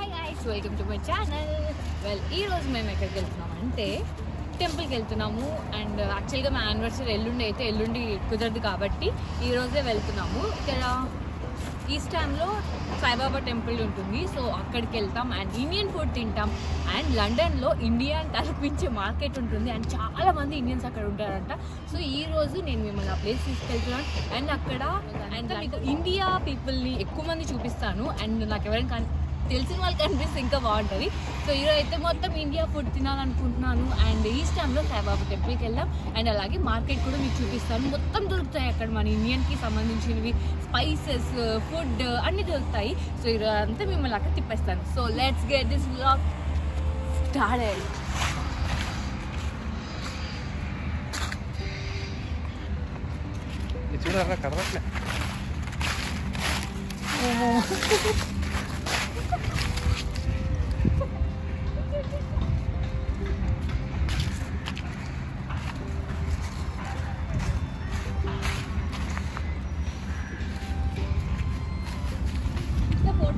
Hi guys welcome to my channel well ఈ రోజు మేము ఎక్కడికి వెళ్తున్నాం అంటే టెంపుల్కి వెళ్తున్నాము అండ్ యాక్చువల్గా మా యానివర్సరీ ఎల్లుండి అయితే ఎల్లుండి కుదరదు కాబట్టి ఈ రోజే వెళ్తున్నాము ఇక్కడ ఈస్ట్ టైంలో సాయిబాబా టెంపుల్ ఉంటుంది సో అక్కడికి వెళ్తాం అండ్ ఇండియన్ ఫుడ్ తింటాం అండ్ లండన్లో ఇండియన్ తలపించే మార్కెట్ ఉంటుంది అండ్ చాలా మంది ఇండియన్స్ అక్కడ ఉంటారంట సో ఈ రోజు నేను మిమ్మల్ని ఆ ప్లేస్ తీసుకెళ్తున్నాను అండ్ అక్కడ అండ్ మీకు ఇండియా పీపుల్ని ఎక్కువ మంది చూపిస్తాను అండ్ నాకు ఎవరైనా కన్- తెలిసిన వాళ్ళు కనిపిస్తే ఇంకా బాగుంటుంది సో ఈరోజు అయితే మొత్తం ఇండియా ఫుడ్ తినాలనుకుంటున్నాను అండ్ ఈస్ట్ టైంలో సాయిబాబా టెంపుల్కి వెళ్ళాం అండ్ అలాగే మార్కెట్ కూడా మీకు చూపిస్తాను మొత్తం దొరుకుతాయి అక్కడ మన ఇండియన్కి సంబంధించినవి స్పైసెస్ ఫుడ్ అన్నీ దొరుకుతాయి సో ఈరోజు అంతా మిమ్మల్ని అక్కడ తిప్పేస్తాను so let's get this vlog started ఇది చూడరా కదవట్లే ఫోటో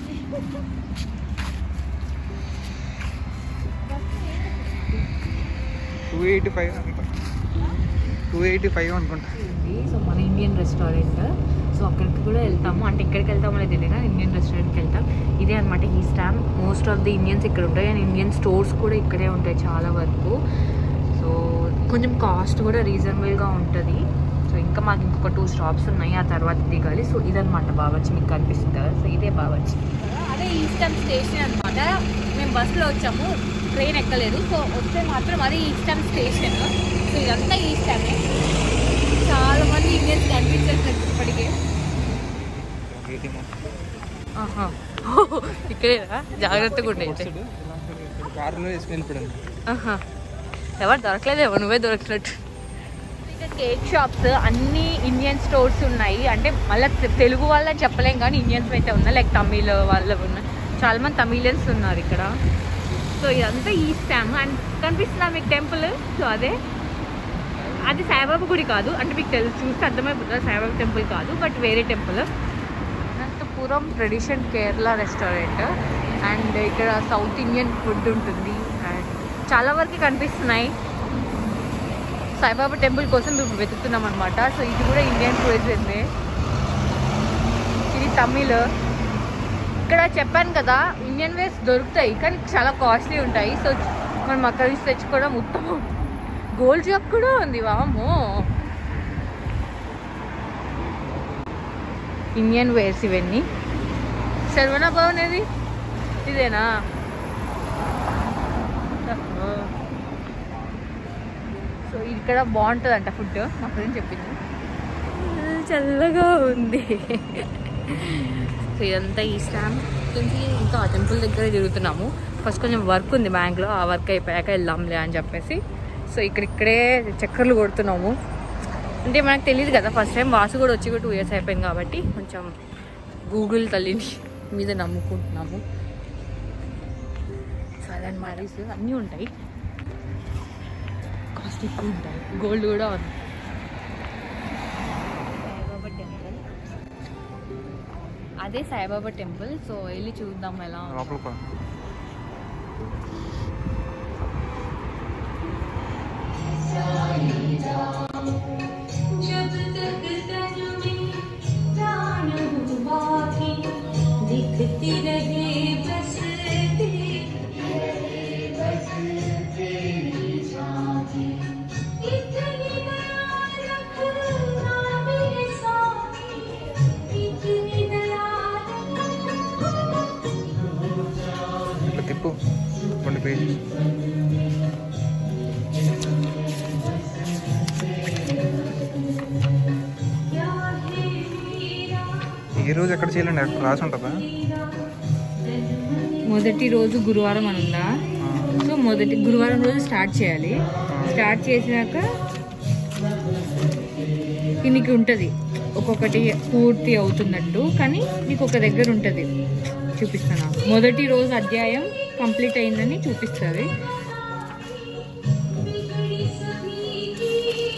టూ ఎయిటీ ఫైవ్ అనుకుంటా టూ ఎయిటీ ఫైవ్ అనుకుంటా ఉంది సో మన ఇండియన్ రెస్టారెంట్ సో అక్కడికి కూడా వెళ్తాము అంటే ఎక్కడికి వెళ్తామో లేదు తెలియదు కానీ ఇండియన్ రెస్టారెంట్కి వెళ్తాం ఇదే అనమాట ఈ స్టామ్ మోస్ట్ ఆఫ్ ది ఇండియన్స్ ఇక్కడ ఉంటాయి అండ్ ఇండియన్ స్టోర్స్ కూడా ఇక్కడే ఉంటాయి చాలా వరకు సో కొంచెం కాస్ట్ కూడా రీజనబుల్గా ఉంటుంది సో ఇంకా మాకు ఇంకొక టూ స్టాప్స్ ఉన్నాయి ఆ తర్వాత దిగాలి సో ఇదనమాట బావర్చి మీకు కనిపిస్తుంది కదా సో ఇదే బావర్చి అదే ఈస్టర్న్ స్టేషన్ అనమాట మేము బస్సులో వచ్చాము ట్రైన్ ఎక్కలేదు సో వస్తే మాత్రం అది ఈస్టర్న్ స్టేషన్ సో ఇదంతా ఈస్టర్నే చాలా మంది ఇండియన్స్ కనిపించేస్తారు ఇప్పటికే ఆహా ఇక్కడేనా జాగ్రత్తగా ఉండే అయితే కారులో వేసుకుని వెళ్ళిపోయాను ఆహా ఎవరు దొరకలేదేమో నువ్వే దొరకనట్టు ఇంకా కేక్ షాప్స్ అన్ని ఇండియన్ స్టోర్స్ ఉన్నాయి అంటే మళ్ళీ తెలుగు వాళ్ళని చెప్పలేం కానీ ఇండియన్స్ అయితే ఉన్నాయి లైక్ తమిళ్ వాళ్ళు ఉన్నాయి చాలా మంది తమిళియన్స్ ఉన్నారు ఇక్కడ సో ఇదంతా ఈ స్టామ్ అండ్ కనిపిస్తుందా మీకు టెంపుల్ సో అదే అది సాయిబాబా గుడి కాదు అంటే మీకు తెలుసు చూస్తే అర్థమైపోతుంది సాయిబాబా టెంపుల్ కాదు బట్ వేరే temple Anantapuram tradition Kerala restaurant and ఇక్కడ సౌత్ ఇండియన్ ఫుడ్ ఉంటుంది అండ్ చాలా వరకు కనిపిస్తున్నాయి సాయిబాబా టెంపుల్ కోసం మేము వెతుకుతున్నాం అనమాట సో ఇది కూడా ఇండియన్ టూరిజమే ఇది తమిళ్ ఇక్కడ చెప్పాను కదా ఇండియన్ వేస్ దొరుకుతాయి కానీ చాలా కాస్ట్లీ ఉంటాయి సో మనం అక్కడి నుంచి తెచ్చుకోవడం ఉత్తమం గోల్డ్ జాబ్ కూడా ఉంది వామో ఇండియన్ వేర్స్ ఇవన్నీ శర్వణ భవన్ ఏది ఇదేనా సో ఇక్కడ బాగుంటుందంట ఫుడ్ మా ఫ్రెండ్ చెప్పింది చల్లగా ఉంది సో ఇదంతా ఈ స్టాంప్ నుంచి ఇంకా ఆ టెంపుల్ దగ్గర తిరుగుతున్నాము ఫస్ట్ కొంచెం వర్క్ ఉంది బ్యాంక్లో ఆ వర్క్ అయిపోయాక వెళ్దాంలే అని చెప్పేసి సో ఇక్కడ ఇక్కడే చక్కర్లు కొడుతున్నాము అంటే మనకు తెలియదు కదా ఫస్ట్ టైం వాసు కూడా వచ్చి కూడా టూ ఇయర్స్ అయిపోయింది కాబట్టి కొంచెం గూగుల్ తల్లిని మీద నమ్ముకుంటున్నాము సో అలాంటి మ్యారీస్ అన్నీ ఉంటాయి కాస్ట్ ఎక్కువ ఉంటాయి గోల్డ్ కూడా ఉంది సాయిబాబా టెంపుల్ అదే సాయిబాబా టెంపుల్ సో వెళ్ళి చూద్దాం ఎలా ఉందో. లోపల పో. जब तक तन में प्राण हो बाकी दिखती रहे बस तेरी बस तेरी झांकी इतनी दया रखना मेरे स्वामी इतनी दया ఇట్లా తిప్పు కొన్ని పేజీ क्या है मेरा ఏ రోజు ఎక్కడ చేయాలండి అక్కడ రాసి ఉంటుందా మొదటి రోజు గురువారం అని ఉందా సో మొదటి గురువారం రోజు స్టార్ట్ చేయాలి స్టార్ట్ చేసినాక నీకు ఉంటుంది ఒక్కొక్కటి పూర్తి అవుతున్నట్టు కానీ నీకు ఒక దగ్గర ఉంటుంది చూపిస్తాను మొదటి రోజు అధ్యాయం కంప్లీట్ అయిందని చూపిస్తుంది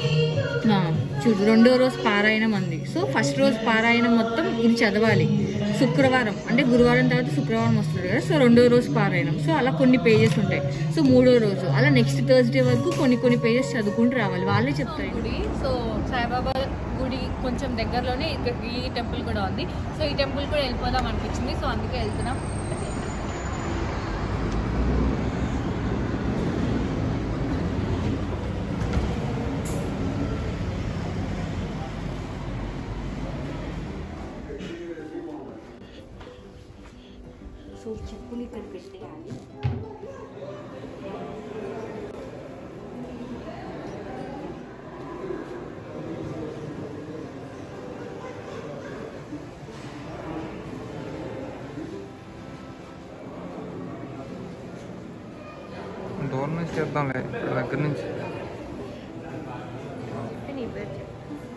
ఆ, చూడు రెండో రోజు పారాయణం అంది సో ఫస్ట్ రోజు పారాయణం మొత్తం ఇది చదవాలి శుక్రవారం అంటే గురువారం తర్వాత శుక్రవారం వస్తుంది కదా సో రెండో రోజు పారాయణం సో అలా కొన్ని పేజెస్ ఉంటాయి సో మూడో రోజు అలా నెక్స్ట్ థర్స్డే వరకు కొన్ని కొన్ని పేజెస్ చదువుకుంటూ రావాలి వాళ్ళే చెప్తారు గుడి సో సాయిబాబా గుడి కొంచెం దగ్గరలోనే ఇక్కడ ఈ టెంపుల్ కూడా ఉంది సో ఈ టెంపుల్ కూడా వెళ్ళిపోదాం అనిపించింది సో అందుకే వెళ్తున్నాం సో చెప్పులు ఇక్కడ పెట్టేయాలి దూరం నుంచి చేద్దాంలే ఇక్కడ దగ్గర నుంచి నీ పేరు చెప్పు.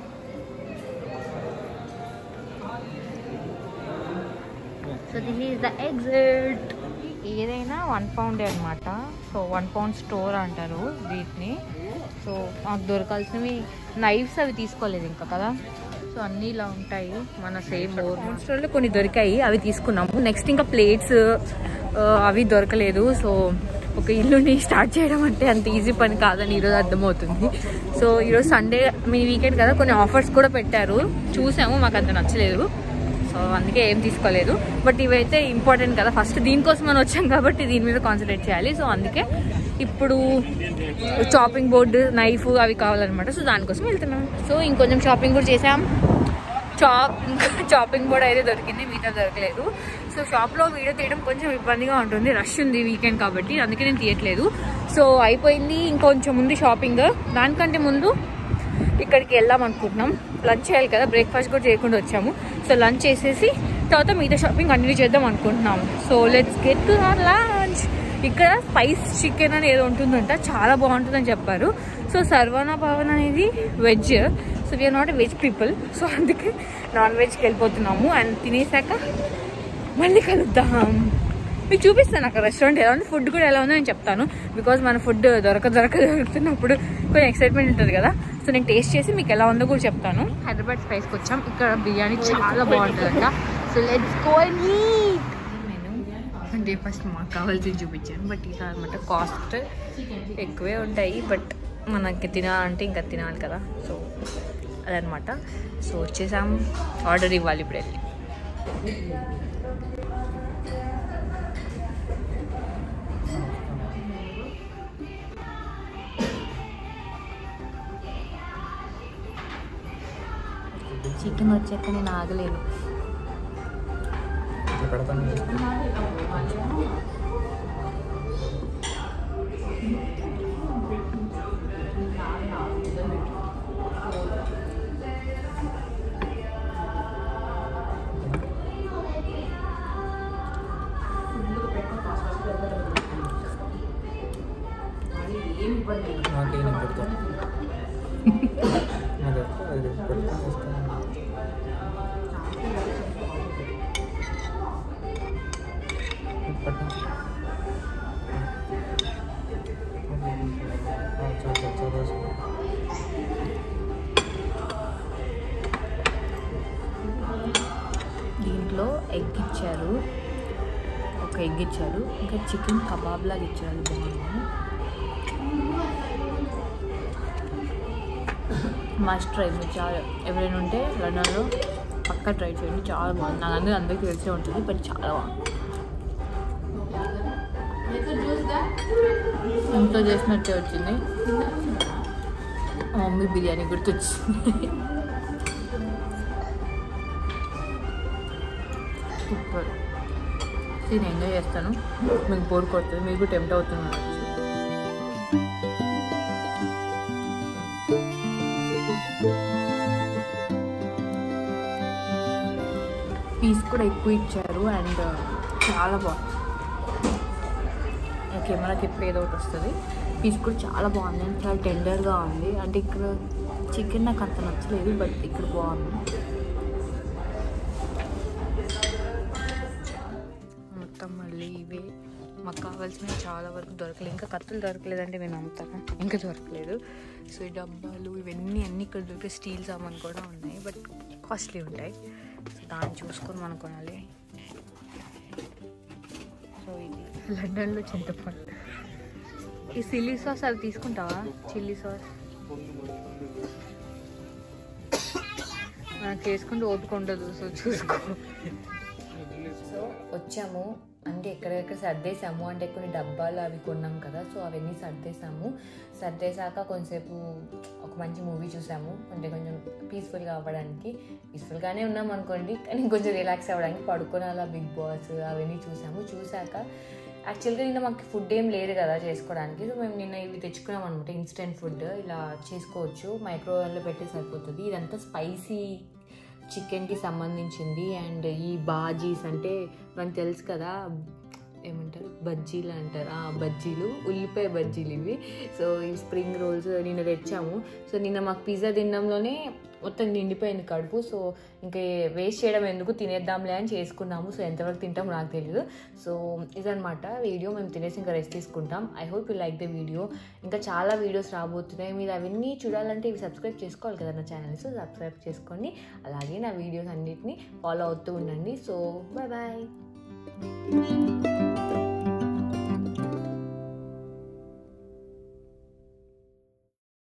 So this is the exit ఏదైనా వన్ పౌండే అనమాట సో వన్ పౌండ్ స్టోర్ అంటారు వీటిని సో మాకు దొరకాల్సినవి నైఫ్స్ అవి తీసుకోలేదు ఇంకా కదా సో అన్నీ ఇలా ఉంటాయి మన సేమ్ గవర్నమెంట్ స్టోర్లో కొన్ని దొరికాయి అవి తీసుకున్నాము నెక్స్ట్ ఇంకా ప్లేట్స్ అవి దొరకలేదు సో ఒక ఇల్లుని స్టార్ట్ చేయడం అంటే అంత ఈజీ పని కాదని ఈరోజు అర్థమవుతుంది సో ఈరోజు సండే మీ వీకెండ్ కదా కొన్ని ఆఫర్స్ కూడా పెట్టారు చూసాము మాకు అంత నచ్చలేదు సో అందుకే ఏం తీసుకోలేదు బట్ ఇవైతే ఇంపార్టెంట్ కదా ఫస్ట్ దీనికోసం మనం వచ్చాం కాబట్టి దీని మీద కాన్సన్ట్రేట్ చేయాలి సో అందుకే ఇప్పుడు షాపింగ్ బోర్డు నైఫ్ అవి కావాలన్నమాట సో దానికోసం వెళ్తున్నాం సో ఇంకొంచెం షాపింగ్ కూడా చేసాం షాప్ షాపింగ్ బోర్డ్ అయితే దొరికింది మిగతా దొరకలేదు సో షాప్లో వీడియో తీయడం కొంచెం ఇబ్బందిగా ఉంటుంది రష్ ఉంది వీకెండ్ కాబట్టి అందుకే నేను తీయట్లేదు సో అయిపోయింది ఇంకొంచెం ఉంది షాపింగ్ దానికంటే ముందు ఇక్కడికి వెళ్దాం అనుకుంటున్నాం లంచ్ చేయాలి కదా బ్రేక్ఫాస్ట్ కూడా చేయకుండా వచ్చాము సో లంచ్ చేసేసి తర్వాత మిగతా షాపింగ్ కంటిన్యూ చేద్దాం అనుకుంటున్నాం so let's get to our lunch ఇక్కడ స్పైస్ చికెన్ అని ఏదో ఉంటుందంట చాలా బాగుంటుందని చెప్పారు సో సర్వనా భవన్ అనేది veg so we are not veg people so అందుకే నాన్ వెజ్కి వెళ్ళిపోతున్నాము అండ్ తినేసాక మళ్ళీ కలుద్దాం మీకు చూపిస్తాను అక్కడ రెస్టారెంట్ ఎలా ఉంది ఫుడ్ కూడా ఎలా ఉందో నేను చెప్తాను బికాజ్ మన ఫుడ్ దొరక దొరక దొరుకుతున్నప్పుడు కొంచెం ఎక్సైట్మెంట్ ఉంటుంది కదా సో నేను టేస్ట్ చేసి మీకు ఎలా ఉందో కూడా చెప్తాను హైదరాబాద్ స్పైస్కి వచ్చాం ఇక్కడ బిర్యానీ చాలా బాగుంటుందంట so let's go and eat అంటే ఫస్ట్ మాకు కావాల్సింది చూపించాను బట్ ఇది అనమాట కాస్ట్ ఎక్కువే ఉంటాయి బట్ మనకి తినాలంటే ఇంకా తినాలి కదా సో అదనమాట సో వచ్చేసాం ఆర్డర్ ఇవ్వాలి ఇప్పుడు వెళ్ళి చికెన్ వచ్చాక నేను ఆగలేదు ఇట్లా పెడతాను నాకేం పెడతాను అదే అది పెడతాను ఇస్తాను పట్టు. ఆ, చాలు, చాలు, చాలు, వేసుకో. దీంట్లో ఎగ్ ఇచ్చారు ఒక ఎగ్ ఇచ్చారు ఇంకా చికెన్ కబాబ్ లాగా ఇచ్చారు అది బాగుంది మస్ట్ ట్రై మీరు చాలా ఎవరైనా ఉంటే లండన్లో పక్కా ట్రై చేయండి చాలా బాగుంది నాకు అందరూ అందరికీ తెలిసే ఉంటుంది బట్ చాలా బాగుంది ఇంట్లో చేసినట్టే వచ్చింది మా మమ్మీ బిర్యానీ గుర్తొచ్చింది సూపర్ నేను ఎంజాయ్ చేస్తాను మీకు బోర్ కొడుతుంది మీకు టెంప్ట్ అవుతున్నాను పీస్ కూడా ఎక్కువ ఇచ్చారు అండ్ చాలా బాగుంది కెమెరాకి ఎప్పుడు ఏదో ఒకటి వస్తుంది పీస్ కూడా చాలా బాగుంది అండ్ చాలా టెండర్గా ఉంది అంటే ఇక్కడ చికెన్ నాకు అంత నచ్చలేదు బట్ ఇక్కడ బాగుంది మొత్తం మళ్ళీ ఇవే మాకు కావాల్సినవి చాలా వరకు దొరకలేదు ఇంకా కత్తులు దొరకలేదంటే నేను నమ్ముతాను ఇంకా దొరకలేదు సో ఈ డబ్బాలు ఇవన్నీ అన్నీ ఇక్కడ దొరికే స్టీల్ సామాన్ కూడా ఉన్నాయి బట్ కాస్ట్లీ ఉంటాయి సో దాన్ని చూసుకొని మనం కొనాలి లండన్లో చింతపండు ఈ చిల్లీ సాస్ అవి తీసుకుంటావా చిల్లీ సాస్ నాకు వేసుకుంటే ఓపిక ఉండదు సో చూసుకో సో వచ్చాము అంటే ఎక్కడెక్కడ సర్దేశాము అంటే కొన్ని డబ్బాలు అవి కొన్నాం కదా సో అవన్నీ సర్దేశాము సర్దేశాక కొంచెంసేపు ఒక మంచి మూవీ చూసాము అంటే కొంచెం పీస్ఫుల్గా అవ్వడానికి పీస్ఫుల్గానే ఉన్నాం అనుకోండి కానీ కొంచెం రిలాక్స్ అవ్వడానికి పడుకొని అలా బిగ్ బాస్ అవన్నీ చూసాము చూసాక యాక్చువల్గా నిన్న మాకు ఫుడ్ ఏం లేదు కదా చేసుకోవడానికి సో మేము నిన్న ఇవి తెచ్చుకున్నాం అనమాట ఇన్స్టెంట్ ఫుడ్ ఇలా చేసుకోవచ్చు మైక్రోవేవ్లో పెట్టి సరిపోతుంది ఇదంతా స్పైసీ చికెన్కి సంబంధించింది అండ్ ఈ బాజీస్ అంటే మనకు తెలుసు కదా ఏమంటారు బజ్జీలు అంటారు ఆ బజ్జీలు ఉల్లిపాయ బజ్జీలు ఇవి సో ఈ స్ప్రింగ్ రోల్స్ నిన్న తెచ్చాము సో నిన్న మాకు పిజ్జా తినడంలోనే మొత్తం నిండిపోయింది కడుపు సో ఇంకా వేస్ట్ చేయడం ఎందుకు తినేద్దాంలే అని చేసుకున్నాము సో ఎంతవరకు తింటామో నాకు తెలియదు సో ఇదనమాట వీడియో మేము తినేసి ఇంకా రెస్ట్ తీసుకుంటాం I hope you like the video ఇంకా చాలా వీడియోస్ రాబోతున్నాయి మీరు అవన్నీ చూడాలంటే ఇవి సబ్స్క్రైబ్ చేసుకోవాలి కదా నా ఛానల్ సో సబ్స్క్రైబ్ చేసుకోండి అలాగే నా వీడియోస్ అన్నిటిని ఫాలో అవుతూ ఉండండి సో బాయ్ బాయ్